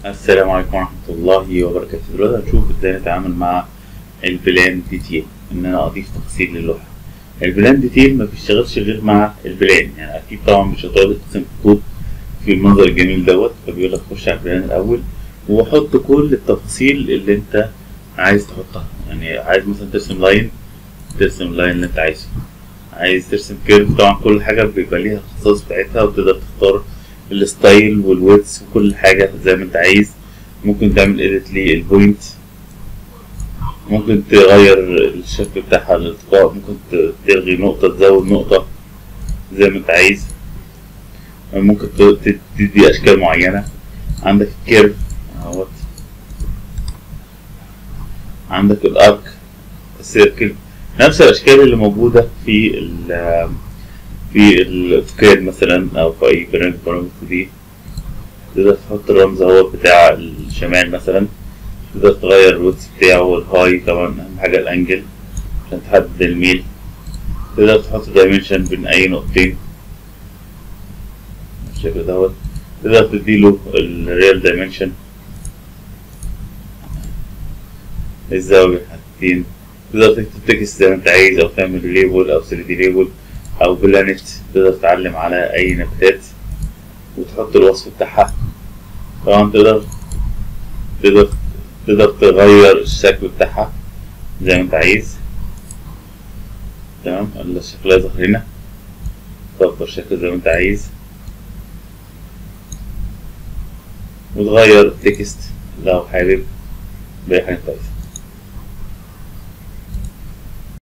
السلام عليكم ورحمة الله وبركاته دلوقتي هنشوف ازاي نتعامل مع البلان ديتيل ان انا اضيف تفاصيل للوحة البلان ديتيل ما بيشتغلش غير مع البلان يعني اكيد طبعا مش هتقعد ترسم خطوط في المنظر الجميل دوت فبيقول لك خش على البلان الاول وحط كل التفاصيل اللي انت عايز تحطها يعني عايز مثلا ترسم لاين ترسم اللاين اللي انت عايزه عايز ترسم كيرف طبعا كل حاجة بيبقى ليها الخصائص بتاعتها وتقدر تختار الستايل والويدث وكل حاجة زي ما انت عايز ممكن تعمل اديت للبوينت ممكن تغير الشكل بتاعها الالتقاء ممكن تلغي نقطة تزود نقطة زي ما انت عايز ممكن تدي اشكال معينة عندك الكيرف اهوت عندك الارك السيركل نفس الاشكال اللي موجودة في ال في الاوتوكاد مثلا او في اي برنامج برامج دي تقدر تحط الرمز اهو بتاع الشمال مثلا تقدر تغير الويتس بتاعه الهاي طبعا اهم حاجة الانجل عشان تحدد الميل تقدر تحط دايمنشن بين اي نقطتين بالشكل دوت تقدر تديله الريال دايمنشن الزاوية حاجتين تقدر تكتب تكست زي ما انت عايز او تعمل ليبل او 3 دي ليبل او بلانت تقدر تتعلم على اي نباتات وتحط الوصف بتاعها طبعا تقدر تقدر تقدر تغير الشكل بتاعها زي ما انت عايز تمام الشكل يظهر هنا تختار الشكل زي ما انت عايز وتغير التكست لو حابب بأي حاجة انت عايزها